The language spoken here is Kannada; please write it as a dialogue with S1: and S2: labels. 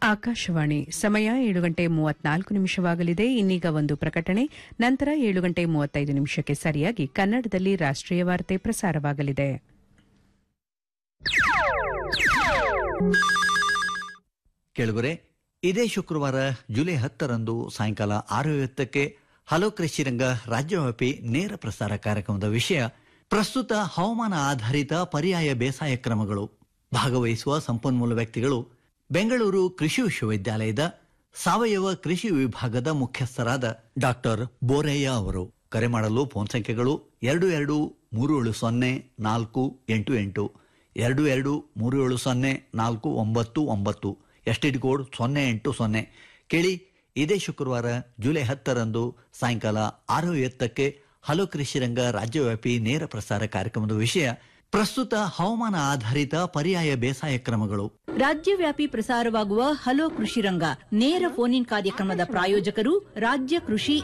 S1: ಆಕಾಶವಾಣಿ ಸಮಯ ಏಳು ಗಂಟೆ ಮೂವತ್ನಾಲ್ಕು ನಿಮಿಷವಾಗಲಿದೆ ಇನ್ನೀಗ ಒಂದು ಪ್ರಕಟಣೆ ನಂತರ ಏಳು ಗಂಟೆ ಮೂವತ್ತೈದು ನಿಮಿಷಕ್ಕೆ ಸರಿಯಾಗಿ ಕನ್ನಡದಲ್ಲಿ ರಾಷ್ಟ್ರೀಯ ವಾರ್ತೆ ಪ್ರಸಾರವಾಗಲಿದೆ
S2: ಕೆಳಗರೆ ಇದೇ ಶುಕ್ರವಾರ ಜುಲೈ ಹತ್ತರಂದು ಸಾಯಂಕಾಲ ಆರು ಐವತ್ತಕ್ಕೆ ಹಲೋ ಕೃಷಿರಂಗ ರಾಜ್ಯವ್ಯಾಪಿ ನೇರ ಪ್ರಸಾರ ಕಾರ್ಯಕ್ರಮದ ವಿಷಯ ಪ್ರಸ್ತುತ ಹವಾಮಾನ ಆಧಾರಿತ ಪರ್ಯಾಯ ಬೇಸಾಯ ಕ್ರಮಗಳು ಭಾಗವಹಿಸುವ ಸಂಪನ್ಮೂಲ ವ್ಯಕ್ತಿಗಳು ಬೆಂಗಳೂರು ಕೃಷಿ ವಿಶ್ವವಿದ್ಯಾಲಯದ ಸಾವಯವ ಕೃಷಿ ವಿಭಾಗದ ಮುಖ್ಯಸ್ಥರಾದ ಡಾಕ್ಟರ್ ಬೋರಯ್ಯ ಅವರು ಕರೆ ಮಾಡಲು ಫೋನ್ ಸಂಖ್ಯೆಗಳು ಎರಡು ಎರಡು ಮೂರು ಏಳು ಸೊನ್ನೆ ನಾಲ್ಕು ಎಂಟು ಎಂಟು ಎರಡು ಎರಡು ಮೂರು ಏಳು ಸೊನ್ನೆ ನಾಲ್ಕು ಒಂಬತ್ತು ಒಂಬತ್ತು ಎಸ್ಟಿಡಿ ಕೋಡ್ ಸೊನ್ನೆ ಎಂಟು ಸೊನ್ನೆ ಕೇಳಿ ಇದೇ ಶುಕ್ರವಾರ ಜುಲೈ ಹತ್ತರಂದು ಸಾಯಂಕಾಲ ಆರು ಎತ್ತಕ್ಕೆ ಹಲೋ ಕೃಷಿರಂಗ ರಾಜ್ಯವ್ಯಾಪಿ ನೇರ ಪ್ರಸಾರ ಕಾರ್ಯಕ್ರಮದ ವಿಷಯ ಪ್ರಸ್ತುತ ಹವಾಮಾನ ಆಧಾರಿತ ಪರ್ಯಾಯ ಬೇಸಾಯ ಕ್ರಮಗಳು
S3: ರಾಜ್ಯವ್ಯಾಪಿ ಪ್ರಸಾರವಾಗುವ ಹಲೋ ಕೃಷಿ ರಂಗ ನೇರ ಫೋನ್ ಇನ್ ಕಾರ್ಯಕ್ರಮದ ಪ್ರಾಯೋಜಕರು ರಾಜ್ಯ ಕೃಷಿ